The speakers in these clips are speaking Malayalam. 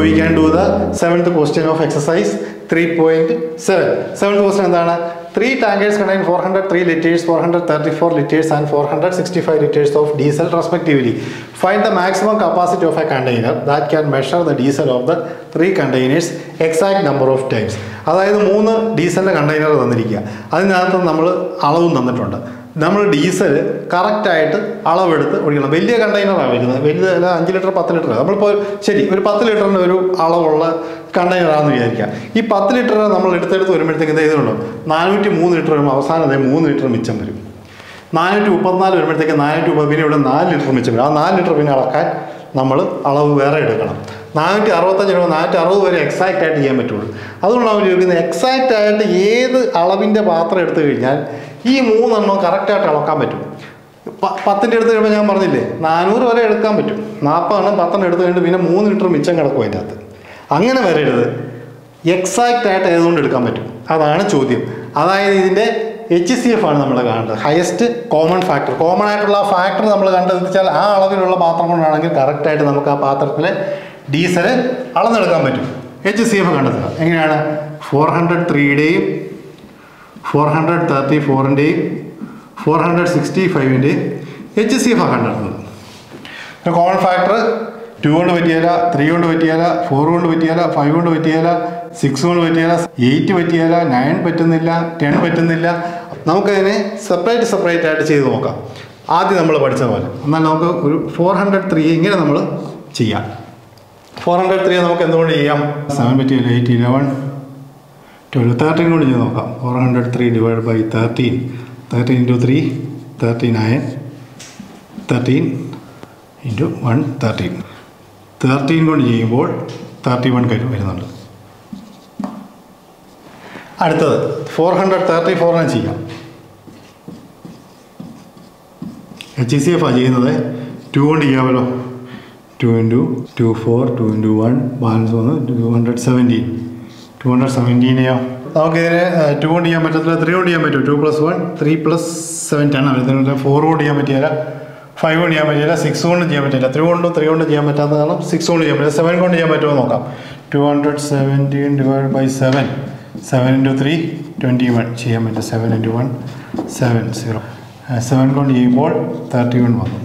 V can do the seventh question of exercise three point seven seventh question എന്താണ് three tankers contain four hundred three litres four hundred thirty four litres and four hundred sixty five litres of diesel respectively find the maximum capacity of a container that can measure the diesel of the three containers exact number of times അതായത് മൂന്ന് ഡീസലിൻ്റെ കണ്ടെയ്നർ തന്നിരിക്കുക അതിനകത്ത് നമ്മൾ അളവും തന്നിട്ടുണ്ട് നമ്മൾ ഡീസൽ കറക്റ്റായിട്ട് അളവെടുത്ത് ഒഴിക്കണം വലിയ കണ്ടെയ്നറാണ് വരുന്നത് വലുത് അല്ല അഞ്ച് ലിറ്റർ പത്ത് ലിറ്റർ നമ്മളിപ്പോൾ ശരി ഒരു പത്ത് ലിറ്ററിന് ഒരു അളവുള്ള കണ്ടെയ്നറാണെന്ന് വിചാരിക്കുക ഈ പത്ത് ലിറ്റർ നമ്മൾ എടുത്തെടുത്ത് വരുമ്പോഴത്തേക്ക് ഇത് ഇതുണ്ടോ നാനൂറ്റി മൂന്ന് ലിറ്റർ വരുമ്പോൾ അവസാനം ദേ മൂന്ന് ലിറ്റർ മിച്ചം വരും നാനൂറ്റി മുപ്പത്തിനാല് വരുമ്പോഴത്തേക്ക് നാനൂറ്റി മുപ്പത് പിന്നെ ഇവിടെ നാല് ലിറ്റർ മിച്ചം വരും ആ നാല് ലിറ്റർ പിന്നെ അളക്കാൻ നമ്മൾ അളവ് വേറെ എടുക്കണം നാനൂറ്റി അറുപത്തഞ്ച് രൂപ നാനൂറ്റി അറുപത് വരെ എക്സാക്റ്റ് ആയിട്ട് ചെയ്യാൻ പറ്റുള്ളൂ അതുകൊണ്ടാണ് അവർ ചോദിക്കുന്നത് എക്സാക്റ്റ് ആയിട്ട് ഏത് അളവിൻ്റെ പാത്രം എടുത്തു കഴിഞ്ഞാൽ ഈ മൂന്നെണ്ണം കറക്റ്റായിട്ട് അളക്കാൻ പറ്റും പ- പത്തിൻ്റെ എടുത്ത് കഴിയുമ്പോൾ ഞാൻ പറഞ്ഞില്ലേ നാനൂറ് വരെ എടുക്കാൻ പറ്റും നാൽപ്പതെണ്ണം പത്തെണ്ണം എടുത്ത് കഴിഞ്ഞിട്ട് പിന്നെ മൂന്ന് ലിറ്റർ മിച്ചം കിടക്കും അതിൻ്റെ അകത്ത് അങ്ങനെ വരരുത് എക്സാക്റ്റ് ആയിട്ട് ഏതുകൊണ്ട് എടുക്കാൻ പറ്റും അതാണ് ചോദ്യം അതായത് ഇതിൻ്റെ എച്ച് സി എഫ് ആണ് നമ്മൾ കാണേണ്ടത് ഹയസ്റ്റ് കോമൺ ഫാക്ടർ കോമൺ ആയിട്ടുള്ള ആ ഫാക്ടർ നമ്മൾ കണ്ടെത്തിച്ചാൽ ആ അളവിലുള്ള പാത്രം കൊണ്ടാണെങ്കിൽ കറക്റ്റായിട്ട് നമുക്ക് ആ പാത്രത്തിലെ ഡീസൽ അളന്നെടുക്കാൻ പറ്റും എച്ച് സി എഫ് കണ്ടെത്തുക എങ്ങനെയാണ് ഫോർ ഹൺഡ്രഡ് ത്രീയുടെയും ഫോർ ഹൺഡ്രഡ് തേർട്ടി ഫോറിൻ്റെയും ഫോർ ഹൺഡ്രഡ് സിക്സ്റ്റി ഫൈവിൻ്റെയും എച്ച് സി എഫ് കണ്ടെത്തുന്നത് കോമൺ ഫാക്ടർ ടു കൊണ്ട് പറ്റിയാല ത്രീ കൊണ്ട് പറ്റിയാല ഫോർ കൊണ്ട് പറ്റിയാല ഫൈവ് കൊണ്ട് പറ്റിയാല സിക്സ് കൊണ്ട് പറ്റിയാല എയ്റ്റ് പറ്റിയാല നയൻ പറ്റുന്നില്ല ടെൻ പറ്റുന്നില്ല നമുക്കതിനെ സെപ്പറേറ്റ് സെപ്പറേറ്റ് ആയിട്ട് ചെയ്ത് നോക്കാം ആദ്യം നമ്മൾ പഠിച്ച പോലെ എന്നാൽ നമുക്ക് ഒരു ഫോർ ഹൺഡ്രഡ് ത്രീ ഇങ്ങനെ നമ്മൾ ചെയ്യാം ഫോർ ഹൺഡ്രഡ് ത്രീ നമുക്ക് എന്തുകൊണ്ട് ചെയ്യാം സെവൻ പറ്റിയാല എയ്റ്റ് ഇലവൻ ട്വൽവ് തേർട്ടീൻ കൊണ്ട് ചെയ്ത് നോക്കാം four hundred three divide by thirteen thirteen into three thirty nine thirteen into one thirteen thirteen കൊണ്ട് ചെയ്യുമ്പോൾ തേർട്ടി വൺ കഴിഞ്ഞ് വരുന്നുണ്ട് അടുത്തത് ഫോർ ഹൺഡ്രഡ് തേർട്ടി ഫോറിനെ ചെയ്യാം എച്ച് സി എഫ് ആണ് ചെയ്യുന്നത് ടു കൊണ്ട് ചെയ്യാമല്ലോ two into two four two into one balance വന്ന് two hundred seventeen two hundred സെവൻറ്റീനെയോ നമുക്കിതിന് ടു കൊണ്ട് ചെയ്യാൻ പറ്റത്തില്ല ത്രീ കൊണ്ട് ചെയ്യാൻ പറ്റും two plus one three plus seven ten ആണ് ഇതിന് ഫോർ കൊണ്ട് ചെയ്യാൻ പറ്റിയില്ല ഫൈവ് കൊണ്ട് ചെയ്യാൻ പറ്റില്ല സിക്സ് കൊണ്ട് ചെയ്യാൻ പറ്റില്ല ത്രീ കൊണ്ടും ത്രീ കൊണ്ട് ചെയ്യാൻ പറ്റാത്ത കാരണം സിക്സ് കൊണ്ട് ചെയ്യാൻ പറ്റില്ല സെവൻ കൊണ്ട് ചെയ്യാൻ പറ്റുമോ എന്ന് നോക്കാം two hundred seventeen divide by seven seven into three twenty one ചെയ്യാൻ പറ്റും seven into one seven zero seven കൊണ്ട് ചെയ്യുമ്പോൾ തേർട്ടി വൺ വന്നു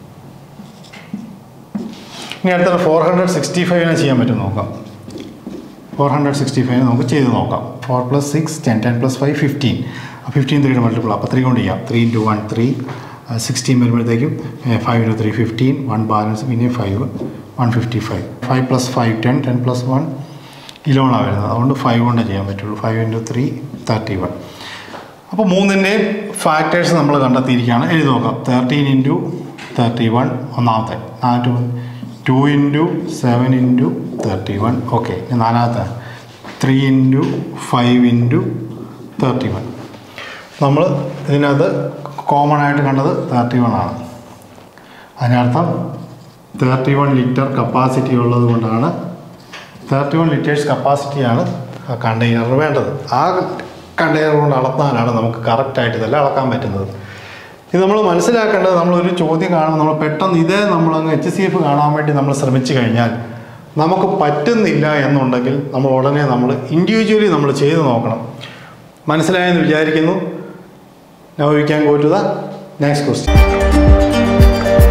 ഇനി അടുത്തത് ഫോർ ഹൺഡ്രഡ് സിക്സ്റ്റി ഫൈവിനെ ചെയ്യാൻ പറ്റും നോക്കാം ഫോർ ഹൺഡ്രഡ് സിക്സ്റ്റി ഫൈവ് നമുക്ക് ചെയ്ത് നോക്കാം four plus six ten ten plus five fifteen fifteen ത്രീയുടെ മൾട്ടിപ്പിൾ അപ്പോൾ ത്രീ കൊണ്ട് ചെയ്യാം three into one three sixteen വരുമ്പോഴത്തേക്കും five into three fifteen one balance പിന്നെ five one fifty five five plus five ten ten plus one ഇലവണാണ് വരുന്നത് അതുകൊണ്ട് ഫൈവ് കൊണ്ടേ ചെയ്യാൻ പറ്റുള്ളൂ five into three thirty one അപ്പോൾ മൂന്നിൻ്റെയും ഫാക്ടേഴ്സ് നമ്മൾ കണ്ടെത്തിയിരിക്കുകയാണ് എഴുതി നോക്കാം തേർട്ടീൻ ഇൻറ്റു തേർട്ടി വൺ ഒന്നാമത്തെ നാല് two into seven into thirty one okay ഇനി നാലാമത്തെ three into five into thirty one നമ്മൾ ഇതിനകത്ത് കോമൺ ആയിട്ട് കണ്ടത് തേർട്ടി വൺ ആണ് അതിനർത്ഥം തേർട്ടി വൺ ലിറ്റർ കപ്പാസിറ്റി ഉള്ളത് കൊണ്ടാണ് തേർട്ടി വൺ ലിറ്റേഴ്സ് കപ്പാസിറ്റിയാണ് ആ കണ്ടെയ്നർ വേണ്ടത് ആ കണ്ടെയ്നർ കൊണ്ട് അളത്താനാണ് നമുക്ക് കറക്റ്റായിട്ട് ഇതെല്ലാം അളക്കാൻ പറ്റുന്നത് ഇത് നമ്മൾ മനസ്സിലാക്കേണ്ടത് നമ്മളൊരു ചോദ്യം കാണുമ്പോൾ നമ്മൾ പെട്ടെന്ന് ഇതേ നമ്മളങ്ങ് എച്ച് സി എഫ് കാണാൻ വേണ്ടി നമ്മൾ ശ്രമിച്ചു കഴിഞ്ഞാൽ നമുക്ക് പറ്റുന്നില്ല എന്നുണ്ടെങ്കിൽ നമ്മൾ ഉടനെ നമ്മൾ ഇൻഡിവിജ്വലി നമ്മൾ ചെയ്ത് നോക്കണം മനസ്സിലായെന്ന് വിചാരിക്കുന്നു now we can go to the next question